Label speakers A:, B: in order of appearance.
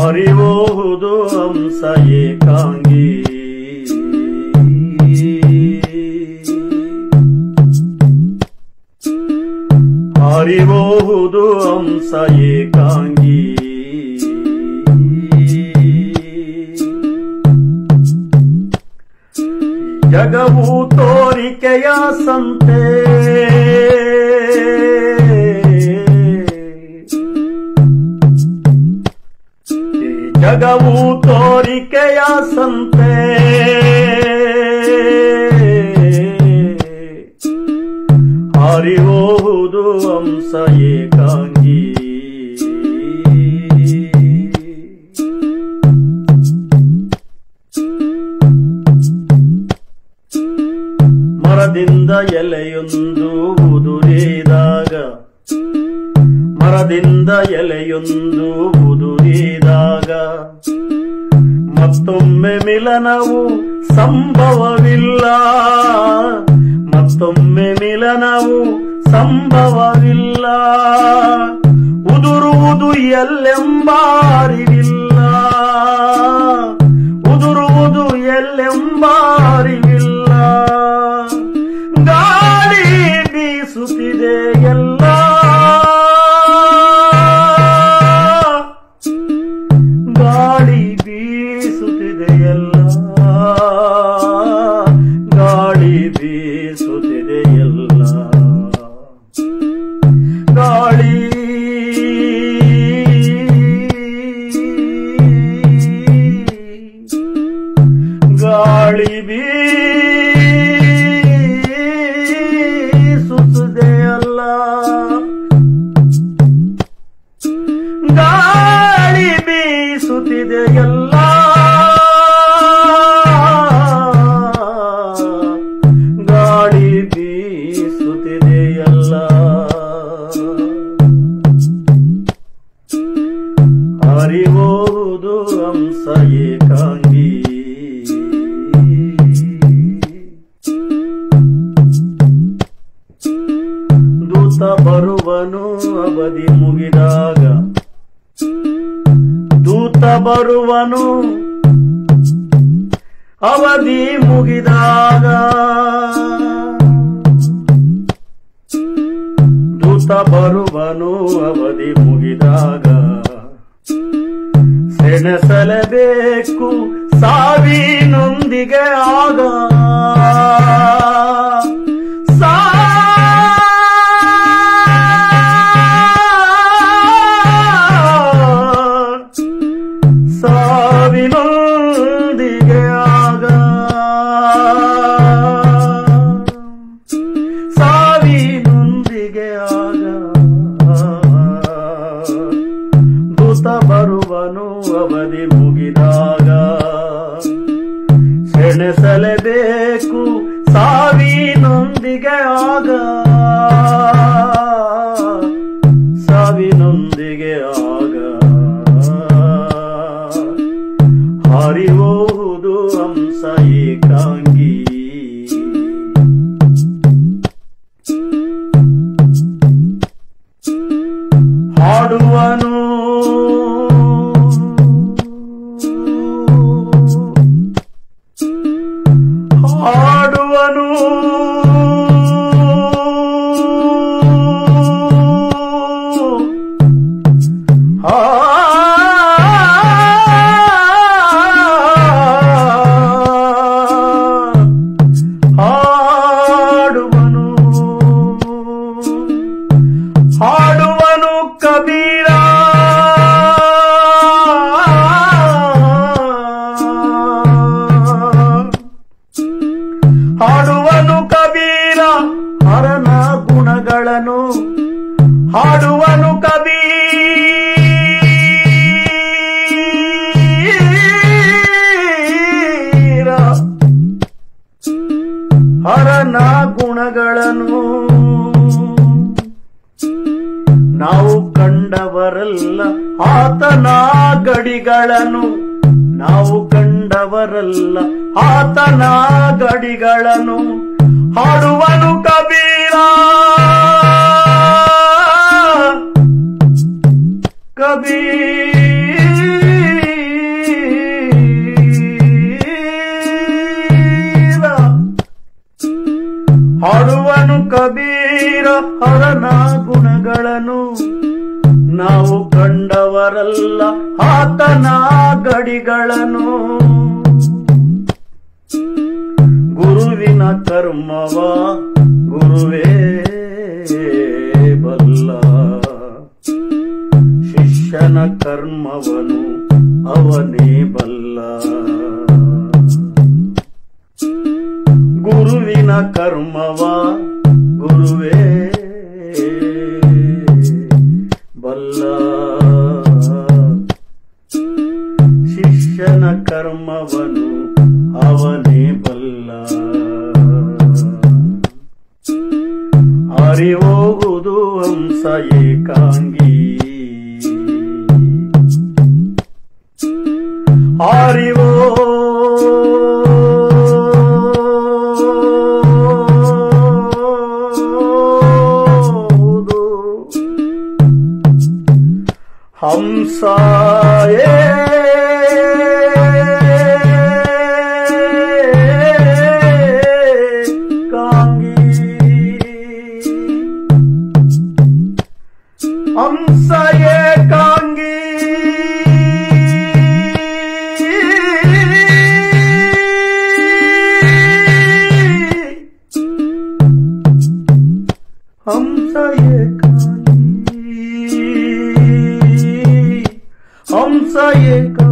A: ಹರಿವುದು ಹಂಸ ಏಕಾಂಗಿ ಹರಿಬಹುದು ಹಂಸ ಏಕಾಂಗಿ ಜಗವು ತೋರಿಕೆಯ ಸಂತೆ ಈ ಜಗವು ತೋರಿಕೆಯ ಸಂತೆ ಹರಿವುದು ಹಂಸ ಏಕಾಂಗಿ ಮರದಿಂದ ಎಲೆಯೊಂದು ಉದುರಿದಾಗ ಮರದಿಂದ ಎಲೆಯೊಂದು ಉದುರಿದಾಗ ಮತ್ತೊಮ್ಮೆ ಮಿಲನವು ಸಂಭವವಿಲ್ಲ ಮತ್ತೊಮ್ಮೆ ಮಿಲನವು ಸಂಭವವಿಲ್ಲ ಉದುರುವುದು ಎಲ್ಲೆಂಬ ಅರಿವಿಲ್ಲ ಉದುರುವುದು ಎಲ್ಲೆಂಬ ಅರಿವಿಲ್ಲ ಗಾಳಿ ಬೀಸುತ್ತಿದೆ ಎಲ್ಲ ಗಾಳಿ ಬೀಸುತ್ತಿದೆ ಎಲ್ಲ ಗಾಳಿ ಬೀಸುತ್ತಿದೆ ಎಲ್ಲ ಗಾಳಿ ಗಾಳಿ ಬೀಸುತ್ತಿದೆ ಅಲ್ಲ ಗಾಳಿ ಬೀಸುತ್ತಿದೆ ಎಲ್ಲ ಗಾಳಿ ಬೀಸುತ್ತಿದೆ ಎಲ್ಲ ಹರಿವುದು ಹಂಸ ಏಕಾಂಗಿ ದೂತ ಬರುವನು ಅವಧಿ ಮುಗಿದಾಗ ದೂತ ಬರುವನು ಅವಧಿ ಮುಗಿದಾಗ ದೂತ ಬರುವನು ಅವಧಿ ಮುಗಿದಾಗ ಸೆಣಸಲೇಬೇಕು ಸಾವಿನೊಂದಿಗೆ ಆಗ ಸಾ ಸಾವಿನೊಂದಿಗೆ ಆಗ ಸಾವಿನೊಂದಿಗೆ ಆಗ ದೂತ ಬರುವನು ಅವಧಿ ಮುಗಿದಾಗ ಸೆಣಸಲೇಬೇಕು ಸಾವಿನೊಂದಿಗೆ ಆಗ ಸಾವಿನೊಂದಿಗೆ ಆಗ ಹರಿವುದು ಹಂಸ ಏಕಾಂಗಿ ಹಾಡುವನು ಹಾಡುವನು ಹಾಡುವನು ಹಾಡುವನು ಕಬೀರ ಹಾಡುವನು ಕಬೀರ ಹರನ ಗುಣಗಳನ್ನು ಹಾಡುವನು ಕಬೀರ ಹರನ ಗುಣಗಳನ್ನು ನಾವು ಕಂಡವರಲ್ಲ ಆತನ ಗಡಿಗಳನ್ನು ನಾವು ಕಂಡವರಲ್ಲ ಆತನ ಗಡಿಗಳನ್ನು ಹಾಡುವನು ಕಬೀರ ನಾವು ಕಂಡವರಲ್ಲ ಆತನ ಗಡಿಗಳನ್ನು ಗುರುವಿನ ಕರ್ಮವ ಗುರುವೇ ಬಲ್ಲ ಶಿಷ್ಯನ ಕರ್ಮವನು ಅವನೇ ಬಲ್ಲ ಗುರುವಿನ ಕರ್ಮವ ಗುರುವೇ ಬಲ್ಲ ಶಿಷ್ಯನ ಕರ್ಮವನು ಅವನೇ ಬಲ್ಲ ಅರಿವೋಗುವುದು ಹಂಸ ಏಕಾಂಗಿ ಅರಿವೋ ಹಂಸ ಕಾಂಗಿ ಹಂಸ ಏಕಾಂಗಿ ಹಂಸ ಏಕಾಂಗಿ ಹಂಸ ಏಕಾಂಗಿ